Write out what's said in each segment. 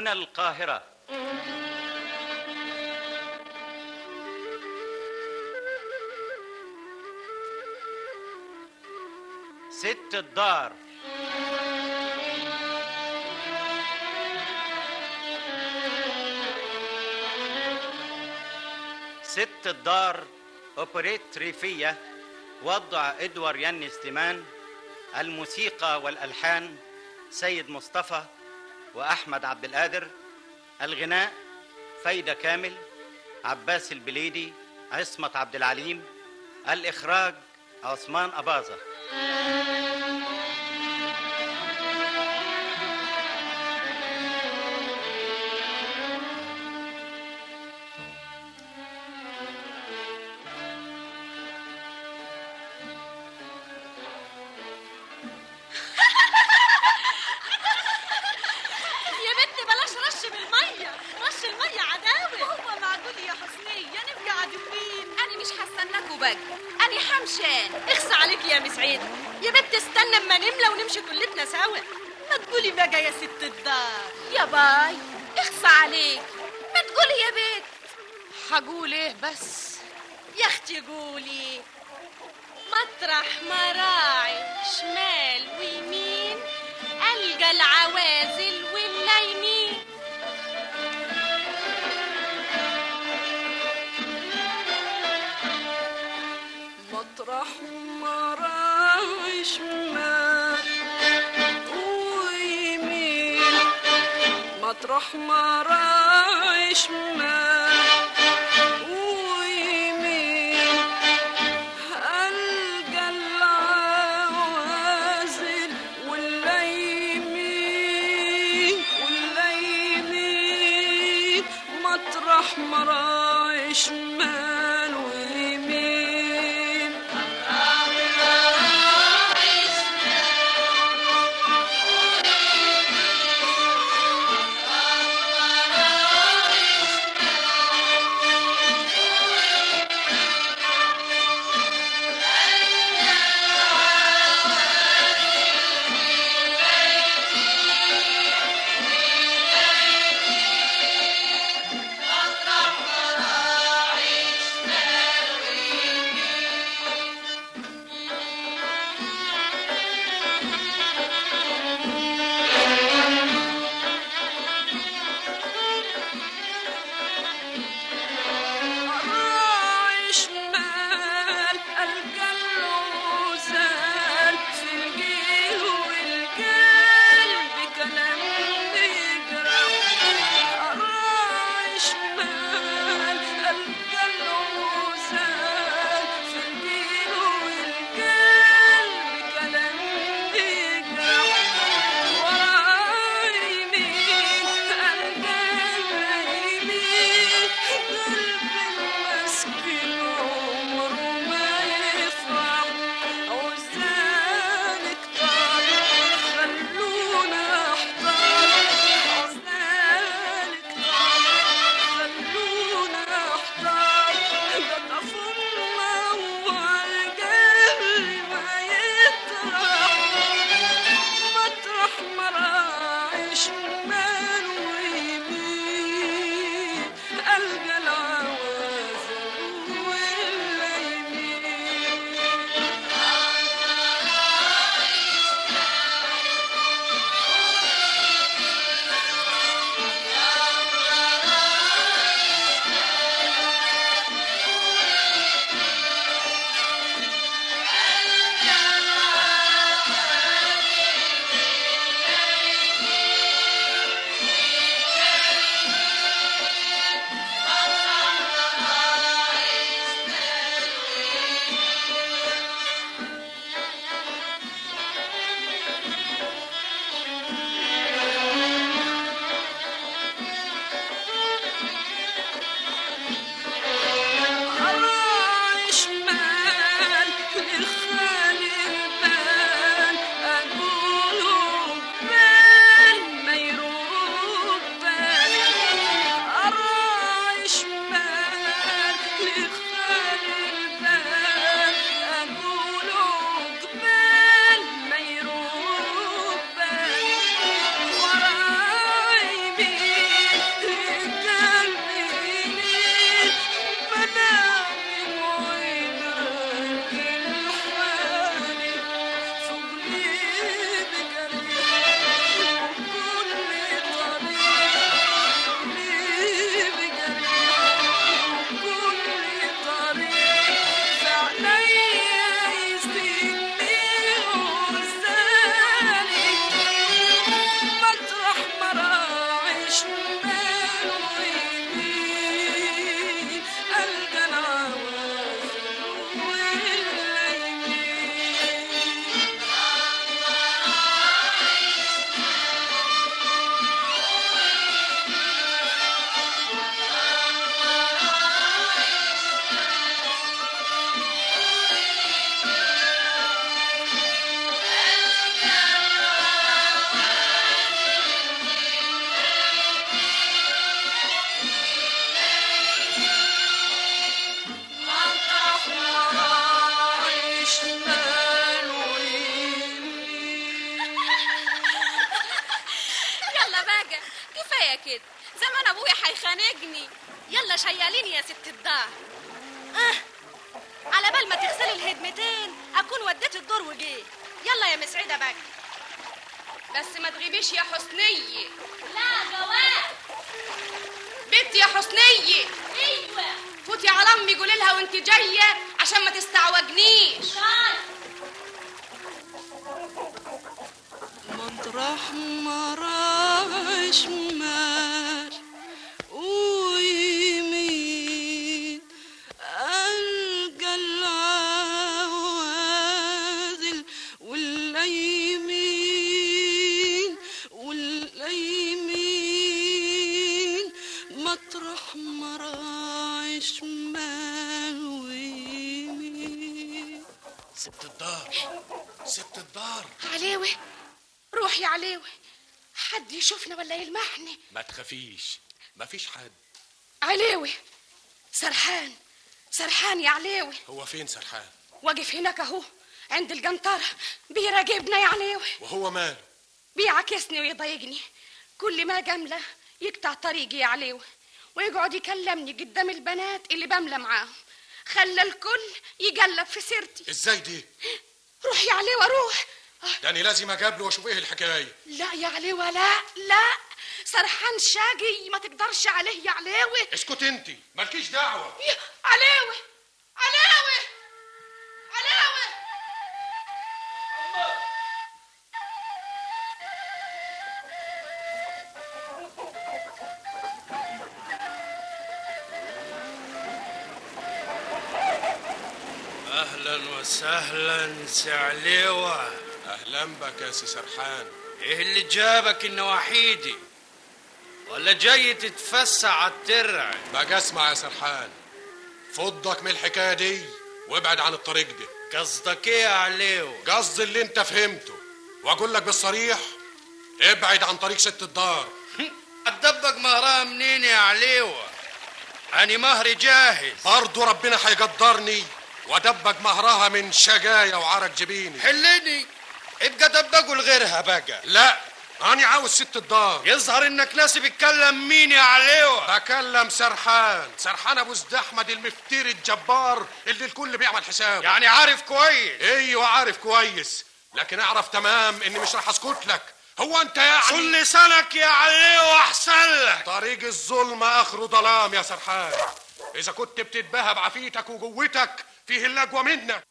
هنا القاهرة ست الدار ست الدار اوبريت ريفية وضع ادوار ياني سليمان الموسيقى والالحان سيد مصطفى واحمد عبد القادر الغناء فايدة كامل عباس البليدي عصمت عبد العليم الاخراج عثمان اباظه يا بنت بلاش رش بالميه رش الميه عداوه هو معقول يا حسنية نبقى عدوين انا مش هستناك وبجي انا حمشان اخصى عليك يا مسعيد يا بنت استنى اما نملى ونمشي كلتنا سوا ما تقولي بقى يا ست الدار يا باي اخصى عليك ما تقولي يا بيت هقول ايه بس يا اختي قولي مطرح ما راعي شمال ويمين القى العوازل واللايمين مطرح ما راعي شمال ويمين مطرح ما راعي شمال ويمين ألقى العوازل والليمين والليمين مطرح ما راعي شمال ويمين مطرح ما حاجة كفاية كده زمان ابويا هيخانقني يلا شياليني يا ست الدار اه على بال ما تغسلي الهدمتين اكون وديت الدور وجيت يلا يا مسعده بقى بس ما تغيبيش يا حسنية لا جواب بنتي يا حسنية ايوه فوتي على امي قولي لها وانت جاية عشان ما تستعوجنيش مطرح ما راح شمال ويمين ألقى العوازل ولا يمين ولا يمين مطرح ما راح شمال ويمين ست الدار ست الدار عليوي روح يا عليوي حد يشوفنا ولا يلمحني ما تخافيش مفيش حد عليوي سرحان سرحان يا عليوي هو فين سرحان واقف هناك اهو عند القنطرة بيراقبنا يا عليوي وهو ماله بيعكسني ويضايقني كل ما جملة يقطع طريقي يا عليوي ويقعد يكلمني قدام البنات اللي بملى معاهم خلى الكل يقلب في سيرتي ازاي دي روح يا عليوة روح آه، ده انا لازم اقابله واشوف ايه الحكايه لا يا عليوة لا لا سرحان شاقي ما تقدرش عليه يا عليوي اسكت انت مالكيش دعوه يا عليوي عليوي عليوي اهلا وسهلا سعليوة اهلا بك يا سي سرحان ايه اللي جابك النواحيدي ولا جاي تتفسع على الترع بقى اسمع يا سرحان فضك من الحكايه دي وابعد عن الطريق ده قصدك ايه يا عليو قصدي اللي انت فهمته واقول لك بالصريح ابعد عن طريق ست الدار هتدبق مهرها منين يا عليوة أنا مهري جاهز برضه ربنا هيقدرني وادبج مهرها من شجايا وعرق جبيني حلني ابقى دبقوا لغيرها بقى لا انا عاوز ست الدار يظهر انك ناسي بتكلم مين يا عليوة بكلم سرحان سرحان ابو زد احمد المفتري الجبار اللي الكل بيعمل حسابه يعني عارف كويس ايوه عارف كويس لكن اعرف تمام اني مش راح اسكت لك هو انت يعني صل لسانك يا عليوة احسن لك طريق الظلم اخره ظلام يا سرحان اذا كنت بتتباهى بعفيتك وجوتك فيه اللجوه منك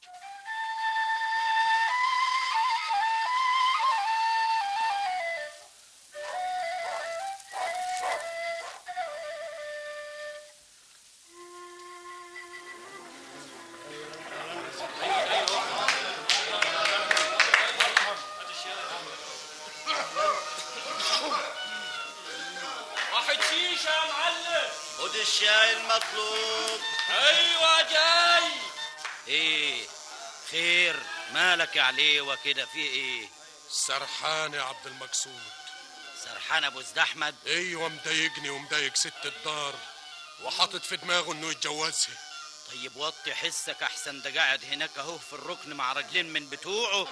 واحد شيشة يا معلم خد الشاي المطلوب ايوه جاي ايه خير مالك يا عليوة كده في ايه سرحان يا عبد المقصود سرحان ابو زد احمد ايوه مضايقني ومضايق ست الدار وحاطط في دماغه انه يتجوزها طيب وطي حسك احسن ده قاعد هناك اهو في الركن مع رجلين من بتوعه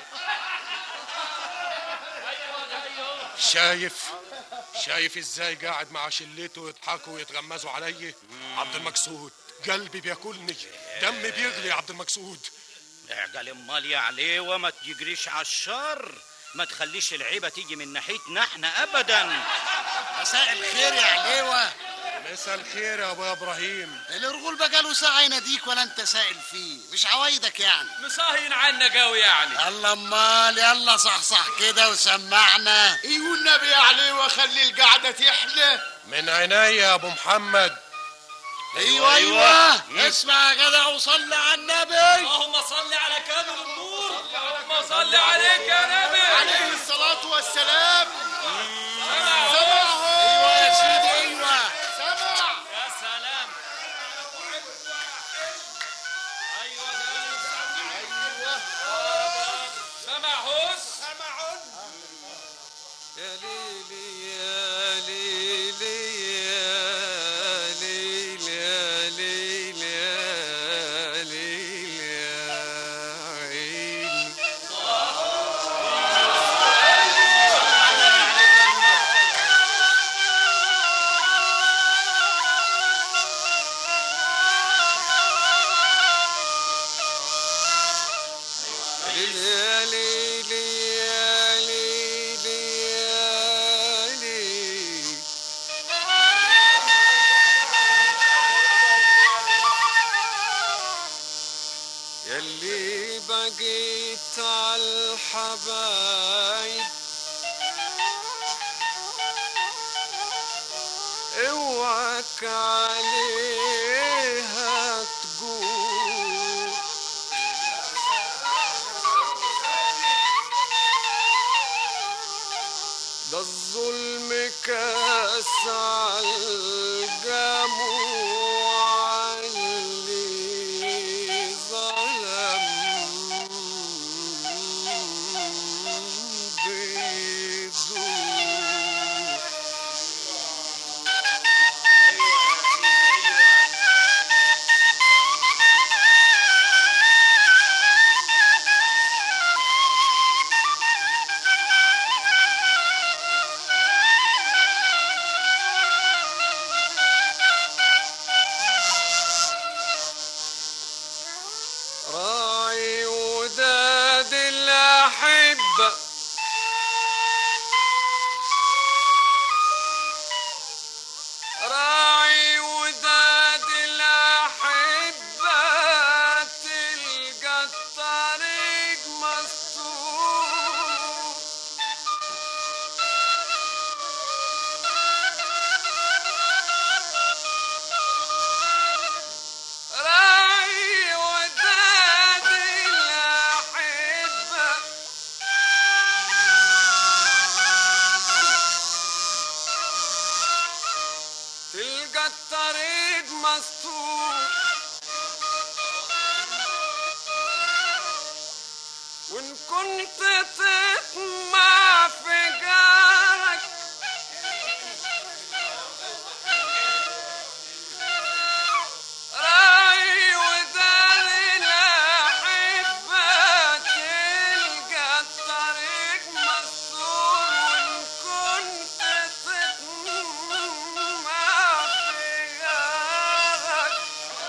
شايف شايف ازاي قاعد مع شلته يضحكوا ويتغمزوا علي عبد المقصود قلبي بياكلني دمي بيغلي يا عبد المقصود اعجل امال يا عليوة ما تجريش على الشر ما تخليش العيبة تيجي من ناحيتنا احنا ابدا مساء الخير يا عليوة مساء الخير يا ابو ابراهيم الرجول بقاله ساعة يناديك ولا انت سائل فيه مش عوايدك يعني مصاهين عنا قوي يعني يلا امال يلا صحصح كده وسمعنا ايه والنبي يا عليوة خلي القعدة تحلى من عينيا يا ابو محمد ايوه ايوه اسمع يا جدع وصلي على النبي اللهم صل على كامل النور اللهم صل عليك يا نبي عليه الصلاة والسلام سمع سمعه ايوه يا سيدي ايوه سمع يا سلام ايوه جاي سمع هوس يا ليلي يا ليلي يا ليلي يا ليلي يا ليلي يا عيني الحبايب اوعك عليها تقول ده الظلم كاس على الجموع اللي ظلم بيدوب راعي وداد الأحبة راعي وداد الأحبة تلقى الطريق مستور راعي وداد الأحبة تلقى الطريق مستور وإن كنت تطمع في جارك راعي ودار الأحبة تلقى الطريق مستور وإن كنت تطمع في جارك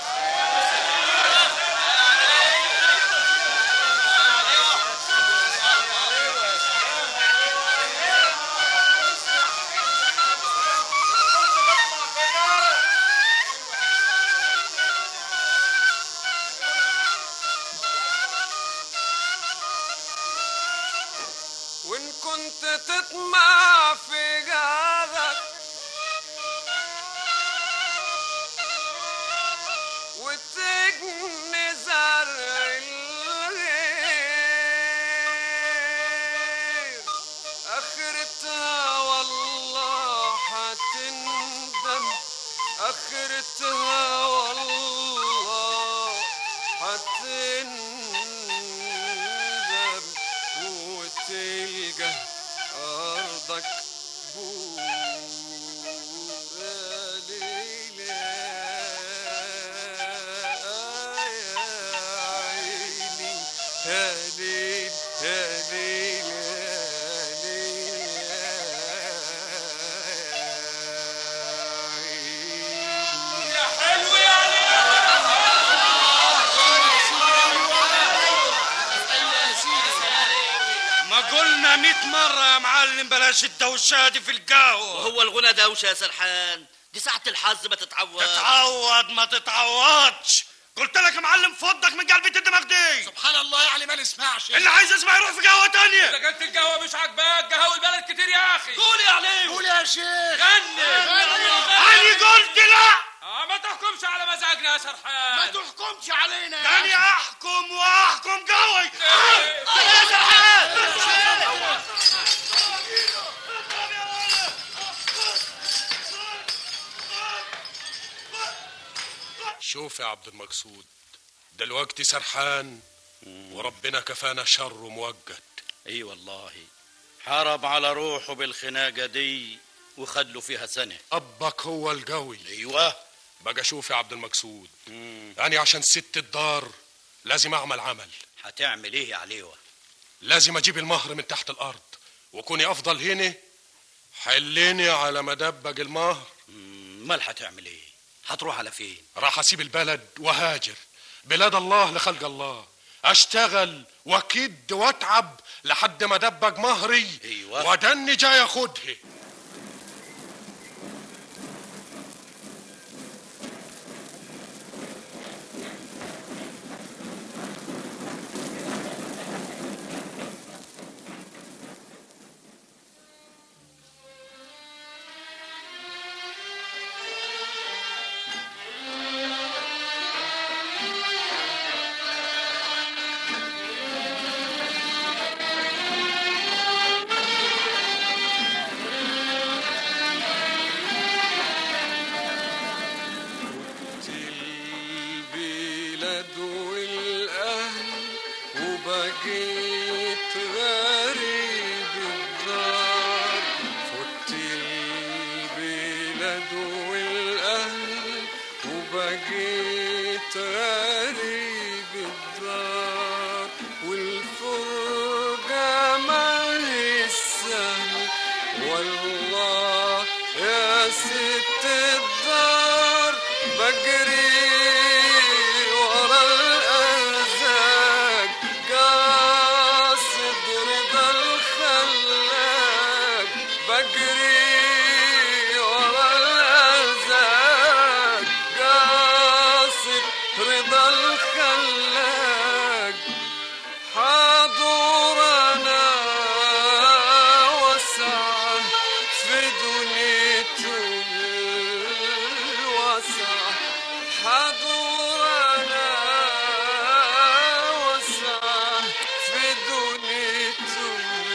وإن كنت تطمع في جارك وتجني زرع الغير آخرتها والله حتندم آخرتها والله حتندم وتلقى أرضك بور يا ليلى يا عيني يا ليل يا ليل يا ليل يا حلو يا ما قلنا مئة مرة يا معلم بلاش الدوشة دي في القهوة وهو الغنى دوشة يا سرحان دي ساعة الحظ ما تتعوض تتعوض ما تتعوضش قلت لك يا معلم فضك من قلبي الدماغ دي سبحان الله يعني ما نسمعش اللي عايز يسمع يروح في قهوة تانية اذا كانت القهوه مش عاجباك قهوه البلد كتير يا اخي قول يا عليم قول يا شيخ غني أنا قلت لا آه ما تحكمش على مزاجنا يا ما سرحان تحكمش علينا يا تاني أحكم وأحكم قوي شوف يا عبد المقصود دلوقتي سرحان وربنا كفانا شر موجد اي والله حرب على روحه بالخناقة دي وخد له فيها سنة أبك هو القوي ايوه بقى شوف يا عبد المقصود يعني عشان ست الدار لازم أعمل عمل هتعمل ايه يا عليوة لازم أجيب المهر من تحت الأرض وكوني أفضل هنا حليني على مدبج المهر امال هتعمل ايه هتروح على فين راح أسيب البلد وهاجر بلاد الله لخلق الله أشتغل وأكد وأتعب لحد ما دبج مهري أيوة. ودني جاي أخدها الولد والأهل وبقيت غريب الدار والفرقة ما هي السهل والله يا ست الدار بجري ورا الأرزاق قاصد رضا الخلاق بجري ورا الأرزاق قاصد رضا الخلاق حاضرنا وسع في دنيته الوسع حاضرنا وسع في دنيته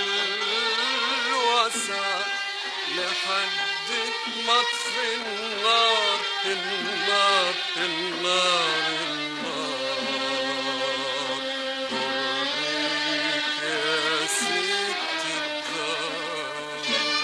الوسع لحد ما اطفي النار النار النار النار قربك يا ست الدار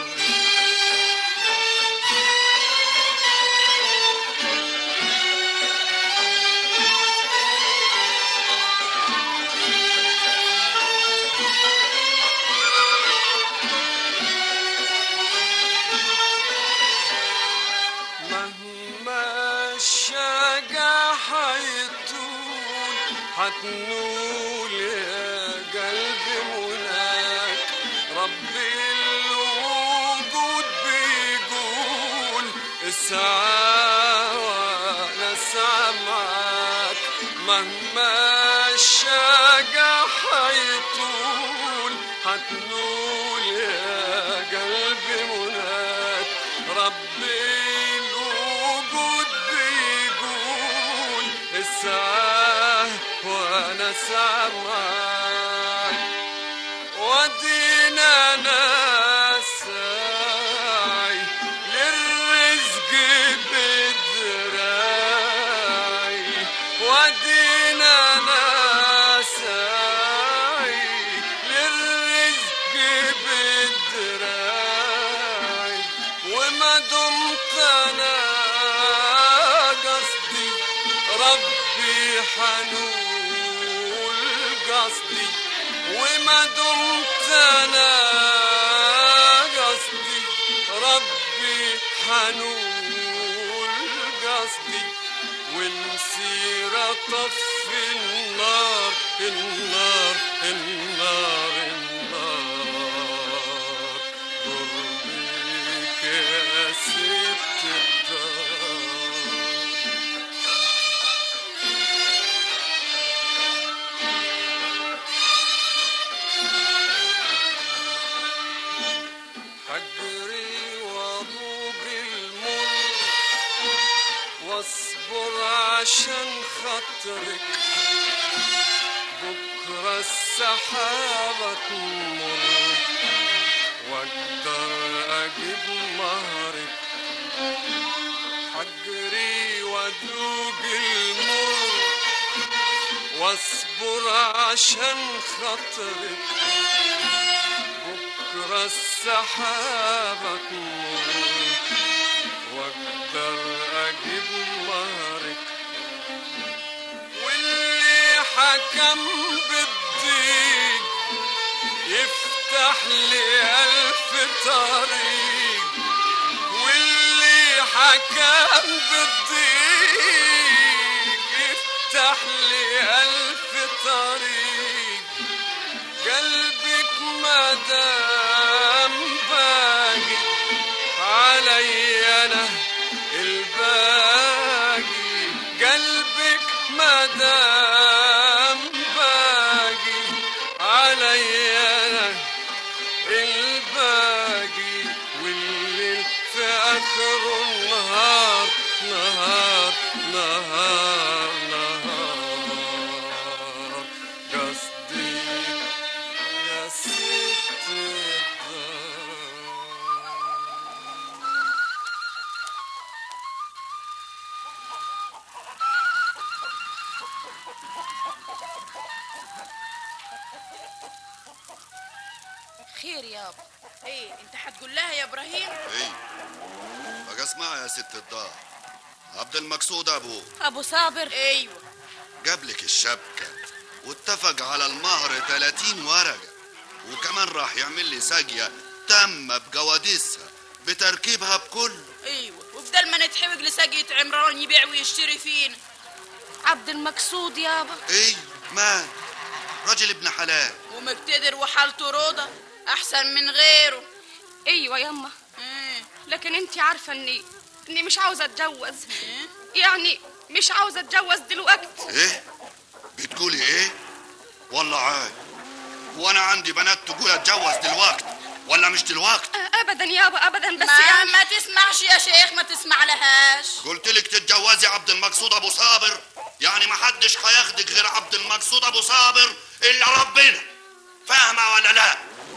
مهما الشجع حيطول حتنول يا قلبي مناك ربي الوجود بيقول اسعى وانا اسعى معاك مهما الشجع حيطول حتنول يا قلبي مناك ربي الوجود بيقول اسعى وانا اسعى معاك ودينا ناس ساعي للرزق بدراعي ودينا ناس ساعي للرزق بدراعي وما دمت انا قصدي ربي حنول قصدي وما دمت انا قصدي ربي حنول قصدي ونسير اطفي النار النار النار النار قربك يا ست الدار حجري وابوق المر واصبر عشان خاطرك بكرة السحابة تمر واقدر اجيب مهرك حجري وادوق المر واصبر عشان خاطرك بكرة السحابة تمر واقدر اجيب مهرك واللي حكم بالضيق يفتح لي ألف طريق واللي حكم بالضيق يفتح لي ألف طريق قلبك ما دام باقي علي انا الباقي قلبك ما دام باقي علي انا الباقي والليل في اخر النهار نهار نهار نهار قصدي يا ست الدار خير يابا ايه انت هتقول لها يا ابراهيم ايه اسمع يا ست الدار عبد المقصود ابوه ابو صابر ايوه جاب لك الشبكة واتفق على المهر 30 ورقة وكمان راح يعمل لي ساقية تم بجواديسها بتركيبها بكله ايوه وبدل ما نتحوج لساقية عمران يبيع ويشتري فينا عبد المقصود يابا ايه مال راجل ابن حلال ومقتدر وحالته روضة احسن من غيره ايوه يما ايه لكن انت عارفه اني اني مش عاوزه اتجوز إيه؟ يعني مش عاوزه اتجوز دلوقتي ايه بتقولي ايه والله عاد وانا عندي بنات تقول اتجوز دلوقتي ولا مش دلوقتي آه، ابدا يابا ابدا بس ما, يعني ما تسمعش يا شيخ ما تسمع لهاش قلت لك تتجوزي عبد المقصود ابو صابر يعني ما حدش هياخدك غير عبد المقصود ابو صابر الا ربنا فاهمه ولا لا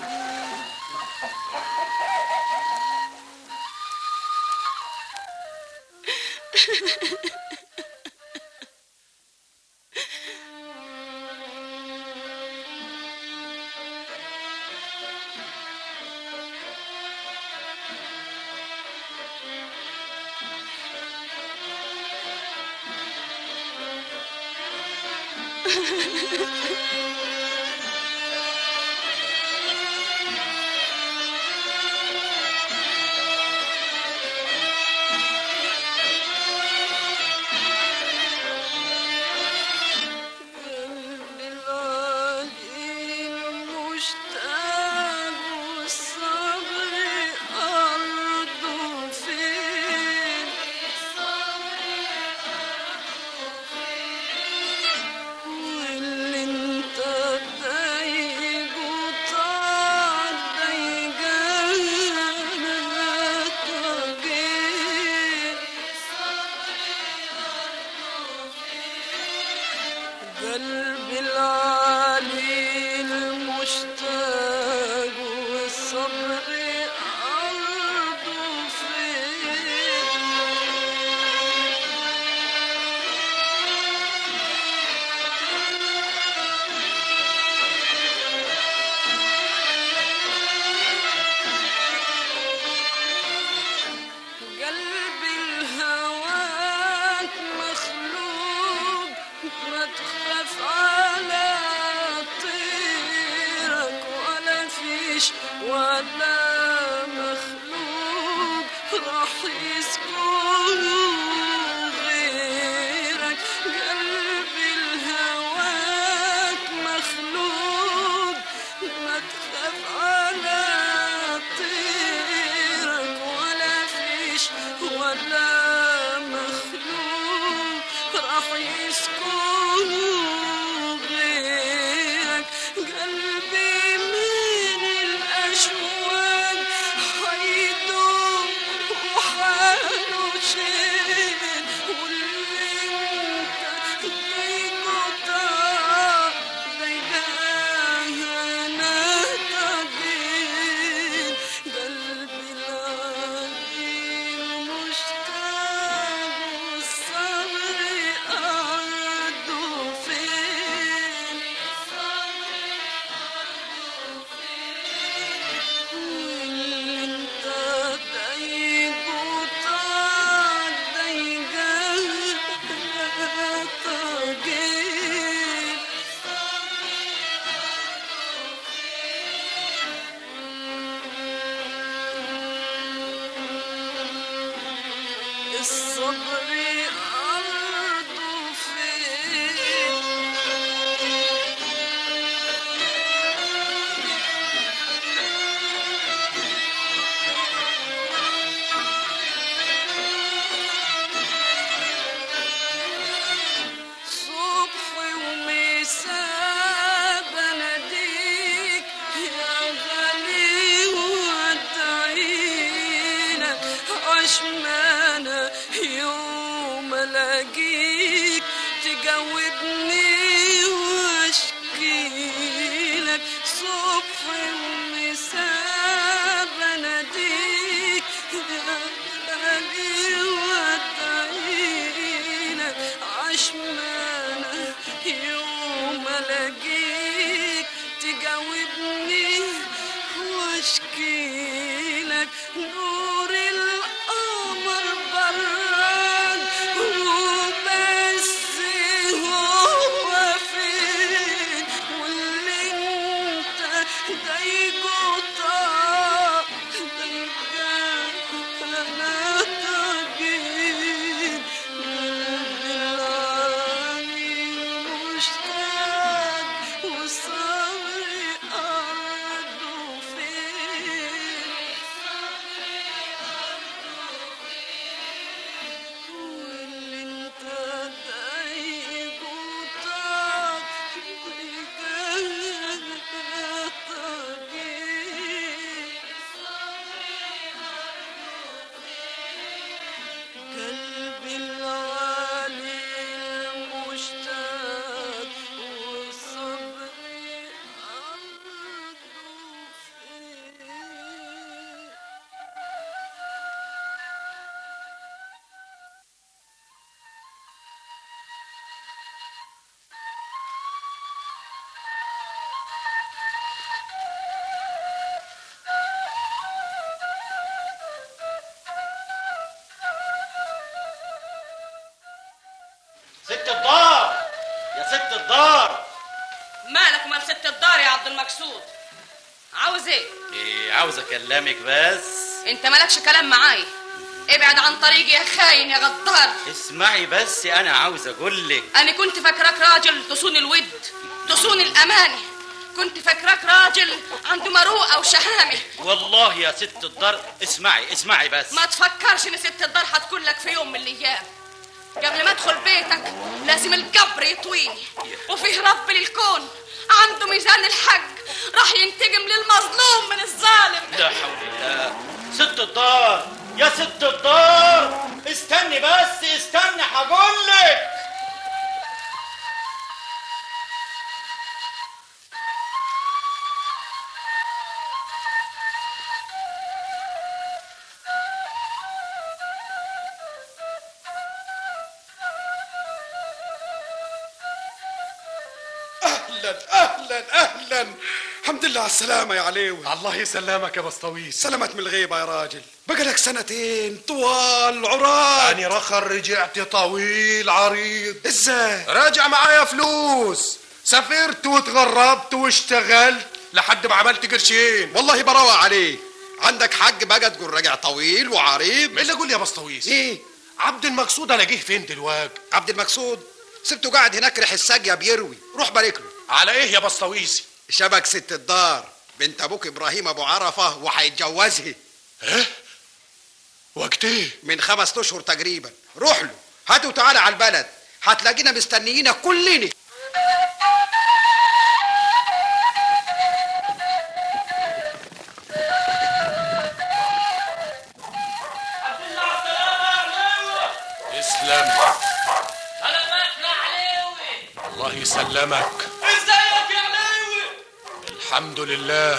قلبي العالي المشتاق والصبر أرضه قلبي الهواك مخلوق ما تخاف على طيرك ولا فيش ولا مخلوق راح يسكن غيرك قلبي الهواك مخلوق ما تخاف على طيرك ولا فيش ولا مخلوق راح يسكن غيرك قلبي من الأشواق حيدوم وحاله شيل واللي انت ضيقتها ضيقاها انا تقيل قلبي العليل مشتاق والصبر أرضه فين واللي انت ضيق وطاق ضيقاها تقيل الصبر أرضه فين صبح ومساء بناديك يا غالي وادعيلك عشمانة يوم الاقيك تجاوبني واشكيلك صبح ومساء بناديك يا غالي وادعيلك عشمانة يوم الاقيك تجاوبني واشكيلك نور القمر يا ست الدار مالك ومال ست الدار يا عبد المقصود عاوز ايه ايه عاوز اكلمك بس انت مالكش كلام معايا ابعد عن طريقي يا خاين يا غدار اسمعي بس انا عاوز اقول لك انا كنت فاكراك راجل تصون الود تصون الامانه كنت فاكراك راجل عنده مروءه وشهامه والله يا ست الدار اسمعي اسمعي بس ما تفكرش ان ست الدار هتكون لك في يوم من الايام قبل ما ادخل بيتك لازم القبر يطويني وفيه رب للكون عنده ميزان الحق راح ينتقم للمظلوم من الظالم لا حول الله ست الدار يا ست الدار استني بس استني هقول لك اهلا اهلا اهلا الحمد لله على السلامة يا عليوي الله يسلمك يا بسطويس سلامت من الغيبة يا راجل بقى لك سنتين طوال عراد أنا رخر رجعت طويل عريض ازاي راجع معايا فلوس سافرت واتغربت واشتغلت لحد ما عملت قرشين والله براوة عليك عندك حق بقى تقول راجع طويل وعريض ايه اللي اقول يا بسطويس ايه عبد المقصود الاقيه فين دلوقتي عبد المقصود سبته قاعد هناك ريح الساقية بيروي روح بارك له على ايه يا بسطويسي شبك ست الدار بنت ابوك ابراهيم ابو عرفة وهيتجوزها ايه وقت ايه من خمس اشهر تقريبا روح له هاته تعالى على البلد هتلاقينا مستنيينك كلنا اسلم سلامات يا عليوي الله يسلمك ازيك يا عليوي الحمد لله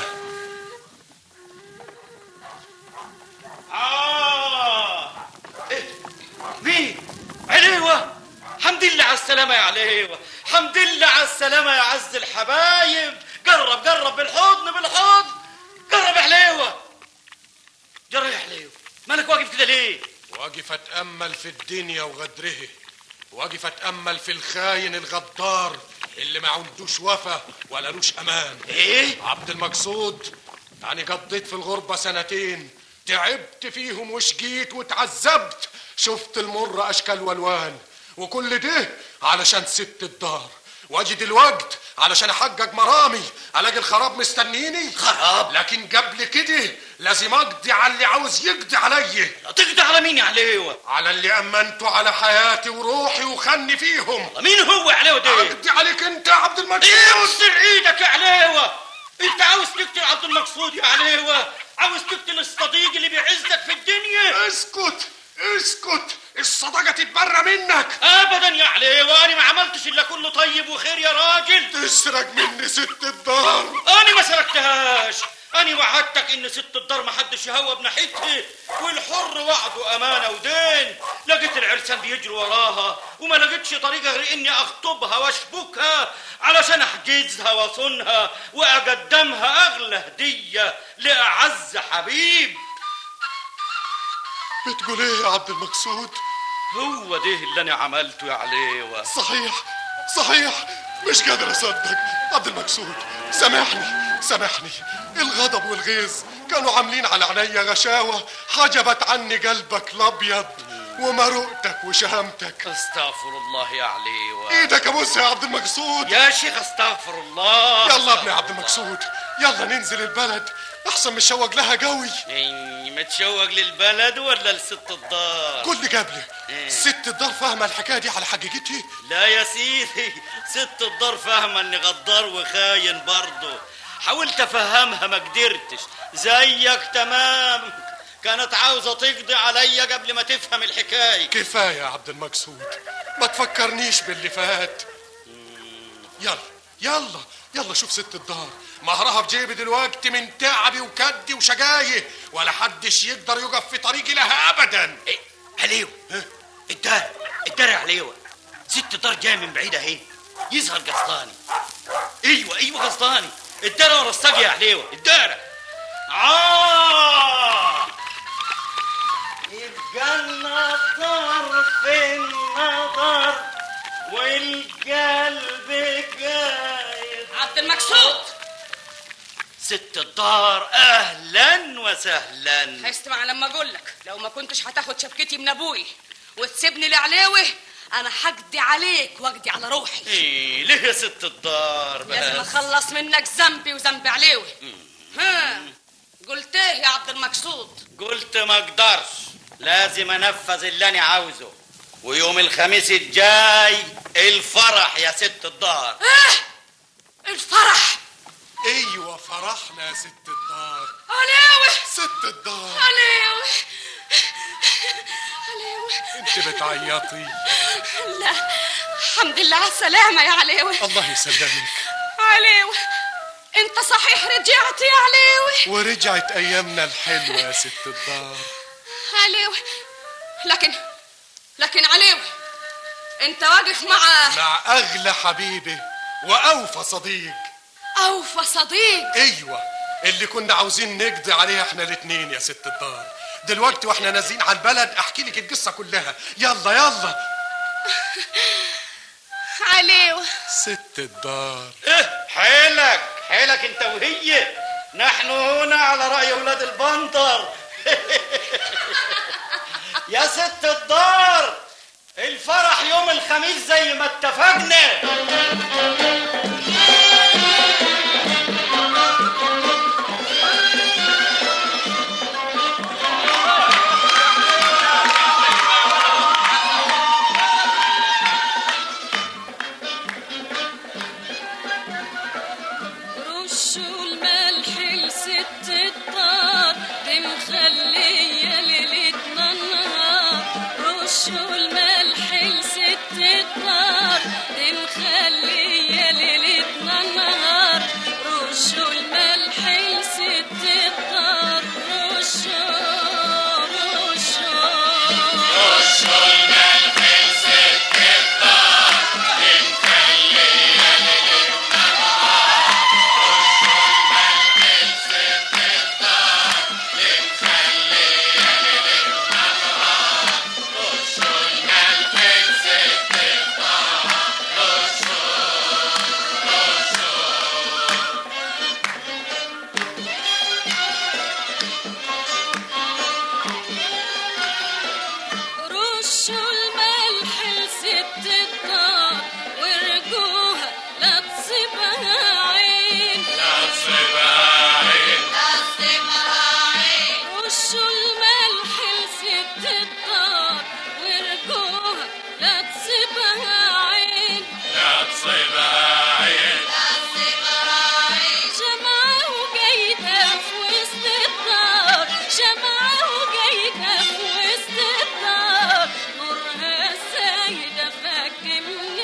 آه إيه؟ مين؟ عليوة حمد لله على السلامة يا عليوة حمد لله على السلامة يا عز الحبايب قرب قرب بالحضن بالحضن قرب يا عليوة جرى يا عليوة مالك واقف كده ليه؟ واقف اتامل في الدنيا وغدره واقف اتامل في الخاين الغدار اللي ما عندوش وفا ولا لوش امان ايه عبد المقصود يعني قضيت في الغربه سنتين تعبت فيهم وشقيت وتعذبت شفت المر اشكال والوان وكل ده علشان ست الدار واجي دلوقت علشان احقق مرامي الاقي الخراب مستنيني خراب لكن قبل كده لازم اقضي على اللي عاوز يقضي عليا تقضي على مين يا عليوة؟ على اللي امنته على حياتي وروحي وخني فيهم مين هو يا عليوة ده؟ اقضي عليك انت يا عبد المقصود اكسر ايدك يا عليوة انت عاوز تقتل عبد المقصود يا عليوة عاوز تقتل الصديق اللي بيعزك في الدنيا اسكت اسكت الصداقه تتبرى منك ابدا يا عليوة انا ما عملتش الا كله طيب وخير يا راجل تسرق مني ست الدار انا ما سرقتهاش انا وعدتك ان ست الدار ما حدش يهوى بناحيتها والحر وعده امانه ودين لقيت العرسان بيجروا وراها وما لقيتش طريقه غير اني اخطبها واشبكها علشان احجزها واصونها واقدمها اغلى هديه لاعز حبيب بتقول ايه يا عبد المقصود هو ده اللي انا عملته يا عليوة صحيح صحيح مش قادر اصدق عبد المقصود سامحني سامحني الغضب والغيظ كانوا عاملين على عينيا غشاوة حجبت عني قلبك الابيض ومرؤتك وشهامتك استغفر الله يا عليوة ايدك ابوسها يا عبد المقصود يا شيخ استغفر الله يلا ابني يا عبد المقصود يلا ننزل البلد احسن مشوق لها قوي إيه، متشوق للبلد ولا لست الدار قول لي قبل إيه. ست الدار فاهمه الحكايه دي على حقيقتها لا يا سيدي ست الدار فاهمة اني غدار وخاين برضه حاولت افهمها ما قدرتش زيك تمام كانت عاوزة تقضي عليا قبل ما تفهم الحكاية كفايه يا عبد المقصود ما تفكرنيش باللي فات يلا يلا يلا شوف ست الدار مهرها في جيبي دلوقتي من تعبي وكدي وشجايه ولا حدش يقدر يقف في طريقي لها ابدا إيه عليو الدار الدار يا عليوة ست الدار جاية من بعيد اهي يظهر قسطاني ايوه ايوه قسطاني الدار ورا الساق يا عليوة الدار آه يبقى النظر في النظر والقلب ست الدار اهلا وسهلا اسمع لما اقول لك لو ما كنتش هتاخد شبكتي من ابوي وتسيبني لعلاوي انا هقضي عليك واقضي على روحي ايه ليه يا ست الدار لازم بس اخلص منك ذنبي وذنب علاوي ها قلت ايه يا عبد المقصود قلت ما اقدرش لازم انفذ اللي انا عاوزه ويوم الخميس الجاي الفرح يا ست الدار الفرح ايوه فرحنا يا ست الدار علاوي ست الدار علاوي علاوي انت بتعيطي لا الحمد لله على السلامة يا علاوي الله يسلمك علاوي انت صحيح رجعت يا علاوي ورجعت ايامنا الحلوه يا ست الدار علاوي لكن لكن علاوي انت واقف مع مع اغلى حبيبي واوفى صديق اوفى صديق ايوه اللي كنا عاوزين نقضي عليها احنا الاتنين يا ست الدار دلوقتي واحنا نازلين على البلد احكي لك القصه كلها يلا يلا علاوي ست الدار ايه حيلك حيلك انت وهي نحن هنا على رأي ولاد البندر يا ست الدار الفرح يوم الخميس زي ما اتفقنا رشوا الملح لست الدار دي مخلية ليلتنا النهار رشوا الملح لست الدار دي مخلية ليلتنا النهار رشوا الملح لست الدار رشوا رشوا رشوا الملح لست الدار دي مخلية ليلتنا رشوا الملح لست الدار وارجوها لا تصيبها عين لا تصيبها عين لا تصيبها عين رشوا الملح لست الدار وارجوها لا تصيبها عين لا تصيبها عين لا تصيبها عين جمعة وجايدة في وسط الدار جمعة وجايدة في وسط الدار نورها السايدة فك من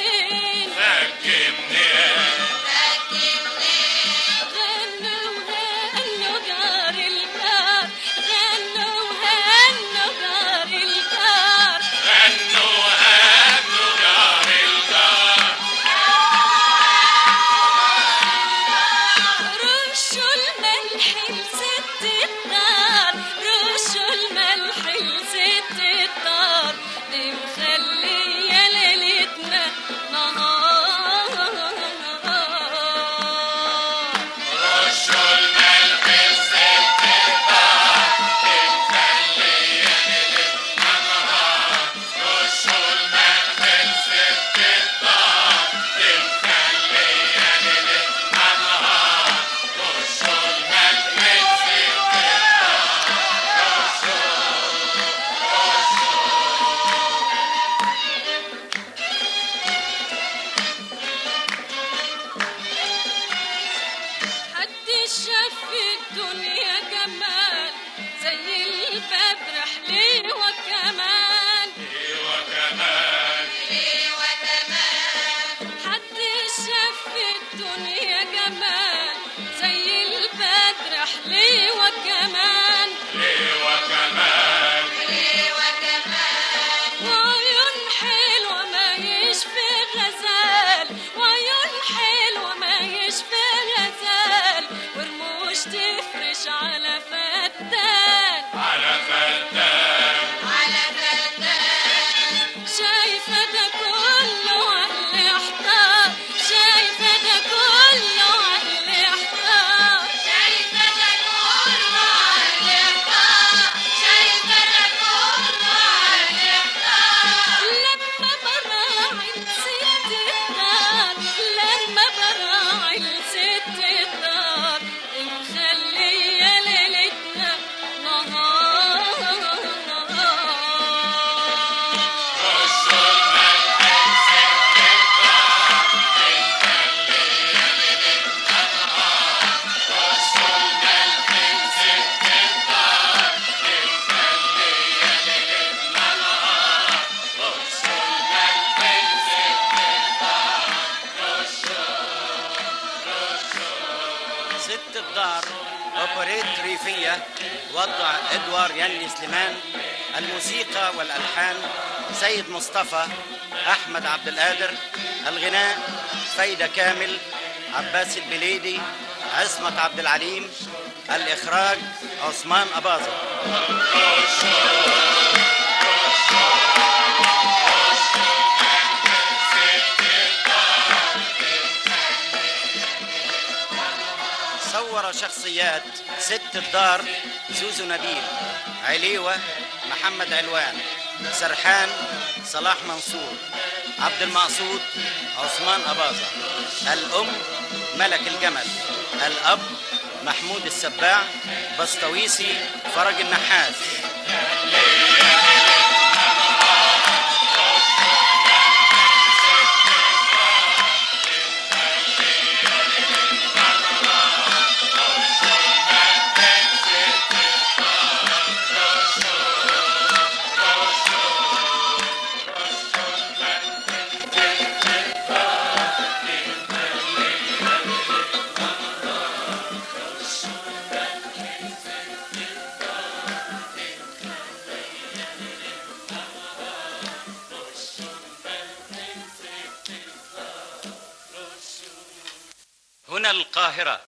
أوبريت ريفية وضع إدوار يني سليمان الموسيقى والألحان سيد مصطفى أحمد عبد القادر الغناء فايدة كامل عباس البليدي عصمت عبد العليم الإخراج عثمان أباظة صور شخصيات ست الدار زوزو نبيل عليوة محمد علوان سرحان صلاح منصور عبد المقصود عثمان أباظة الأم ملك الجمل الأب محمود السباع بسطويسي فرج النحاس هنا القاهرة